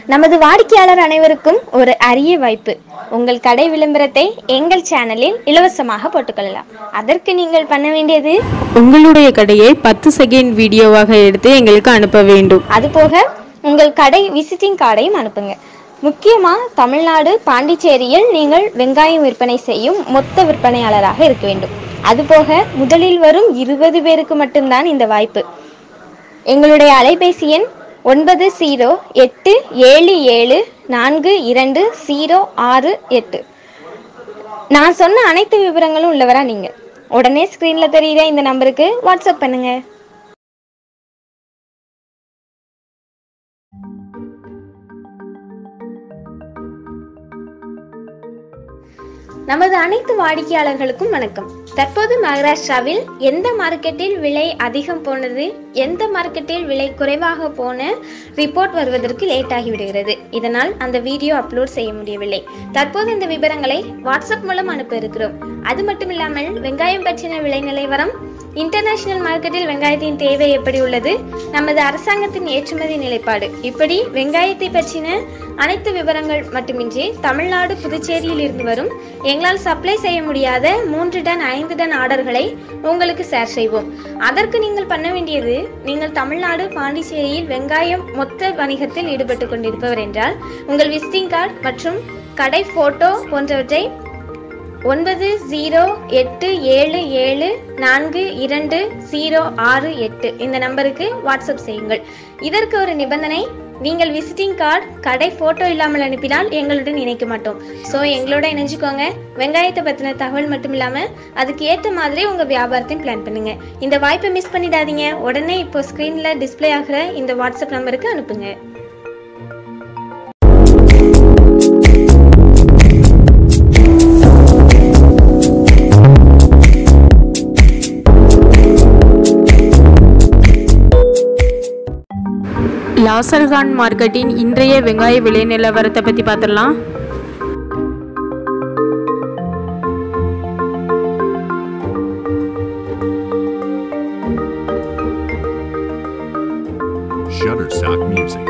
நமது வாடிக்கையாளர் அனைவருக்கும் ஒரு அரிய வாய்ப்பு உங்கள் கடை விளம்பரத்தை எங்கள் சேனலில் இலவசமாக போட்டுக்கொள்ளலாம் அதற்கு நீங்கள் பண்ண வேண்டியது உங்களுடைய கடையை பத்து செகண்ட் வீடியோவாக எடுத்து எங்களுக்கு அனுப்ப வேண்டும் அதுபோக உங்கள் கடை விசிட்டிங் கார்டையும் அனுப்புங்க முக்கியமாக தமிழ்நாடு பாண்டிச்சேரியில் நீங்கள் வெங்காயம் விற்பனை செய்யும் மொத்த விற்பனையாளராக இருக்க வேண்டும் அதுபோக முதலில் வரும் இருபது பேருக்கு மட்டும்தான் இந்த வாய்ப்பு எங்களுடைய அலைபேசி எண் ஒன்பது ஜீரோ எட்டு ஏழு ஏழு நான்கு இரண்டு ஜீரோ ஆறு எட்டு நான் சொன்ன அனைத்து விவரங்களும் உள்ளவரா நீங்க உடனே ஸ்க்ரீன்ல தெரியுற இந்த நம்பருக்கு வாட்ஸ்அப் பண்ணுங்க நமது அனைத்து வாடிக்கையாளர்களுக்கும் வணக்கம் தற்போது மகாராஷ்டிராவில் எந்த மார்க்கெட்டில் விலை அதிகம் போனது எந்த மார்க்கெட்டில் விலை குறைவாக போன ரிப்போர்ட் வருவதற்கு லேட் ஆகிவிடுகிறது இதனால் அந்த வீடியோ அப்லோட் செய்ய முடியவில்லை தற்போது இந்த விவரங்களை வாட்ஸ்அப் மூலம் அனுப்ப இருக்கிறோம் அது மட்டும் இல்லாமல் வெங்காயம் பற்றின விலை நிலைவரம் இன்டர்நேஷனல் மார்க்கெட்டில் வெங்காயத்தின் தேவை எப்படி உள்ளது நமது அரசாங்கத்தின் ஏற்றுமதி நிலைப்பாடு இப்படி வெங்காயத்தை பற்றின அனைத்து விவரங்கள் மட்டுமின்றி தமிழ்நாடு புதுச்சேரியில் இருந்து வரும் எங்களால் சப்ளை செய்ய முடியாத மூன்று டன் ஐந்து டன் ஆர்டர்களை உங்களுக்கு ஷேர் செய்வோம் அதற்கு நீங்கள் பண்ண வேண்டியது நீங்கள் தமிழ்நாடு பாண்டிச்சேரியில் வெங்காயம் மொத்த வணிகத்தில் ஈடுபட்டு கொண்டிருப்பவர் என்றால் உங்கள் விசிட்டிங் கார்டு மற்றும் கடை போட்டோ போன்றவற்றை ஒன்பது ஜீரோ எட்டு ஏழு ஏழு நான்கு இரண்டு ஜீரோ ஆறு எட்டு இந்த நம்பருக்கு வாட்ஸ்அப் செய்யுங்கள் இதற்கு ஒரு நிபந்தனை நீங்கள் விசிட்டிங் கார்டு கடை ஃபோட்டோ இல்லாமல் அனுப்பினால் எங்களுடன் இணைக்க மாட்டோம் ஸோ எங்களோட இணைஞ்சுக்கோங்க வெங்காயத்தை பற்றின தகவல் மட்டும் இல்லாமல் அதுக்கு ஏற்ற மாதிரி உங்கள் வியாபாரத்தையும் பிளான் பண்ணுங்க இந்த வாய்ப்பை மிஸ் பண்ணிடாதீங்க உடனே இப்போ ஸ்க்ரீனில் டிஸ்ப்ளே ஆகிற இந்த வாட்ஸ்அப் நம்பருக்கு அனுப்புங்க லாசல்கான் மார்க்கெட்டின் இன்றைய வெங்காய விலை நிலவரத்தை பற்றி பார்த்துடலாம் Shutterstock Music.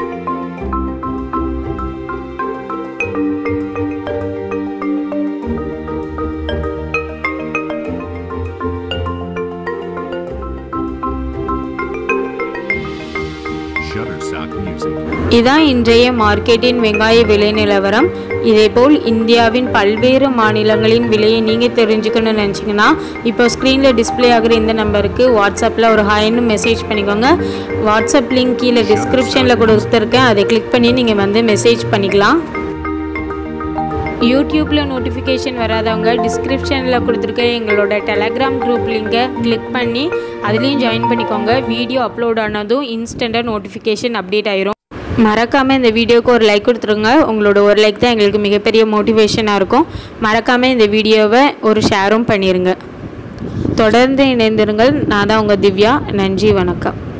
Shutterstock Music. இதான் இன்றைய மார்க்கெட்டின் வெங்காய விலை நிலவரம் இதேபோல் இந்தியாவின் பல்வேறு மாநிலங்களின் விலையை நீங்கள் தெரிஞ்சுக்கணும்னு நினச்சிங்கன்னா இப்போ ஸ்க்ரீனில் டிஸ்ப்ளே ஆகிற இந்த நம்பருக்கு வாட்ஸ்அப்பில் ஒரு ஹாய்னு மெசேஜ் பண்ணிக்கோங்க வாட்ஸ்அப் லிங்க் கீழே டிஸ்கிரிப்ஷனில் கொடுத்துருக்கேன் அதை கிளிக் பண்ணி நீங்கள் வந்து மெசேஜ் பண்ணிக்கலாம் யூடியூப்பில் நோட்டிஃபிகேஷன் வராதவங்க டிஸ்கிரிப்ஷனில் கொடுத்துருக்க எங்களோட டெலகிராம் குரூப் லிங்கை கிளிக் பண்ணி அதுலேயும் ஜாயின் பண்ணிக்கோங்க வீடியோ அப்லோட் ஆனதும் இன்ஸ்டண்ட்டாக நோட்டிஃபிகேஷன் அப்டேட் ஆயிரும் மறக்காமல் இந்த வீடியோவுக்கு ஒரு லைக் கொடுத்துருங்க உங்களோட ஒரு லைக் தான் எங்களுக்கு மிகப்பெரிய மோட்டிவேஷனாக இருக்கும் மறக்காமல் இந்த வீடியோவை ஒரு ஷேரும் பண்ணிடுங்க தொடர்ந்து இணைந்திருங்கள் நான் தான் உங்கள் திவ்யா நன்றி வணக்கம்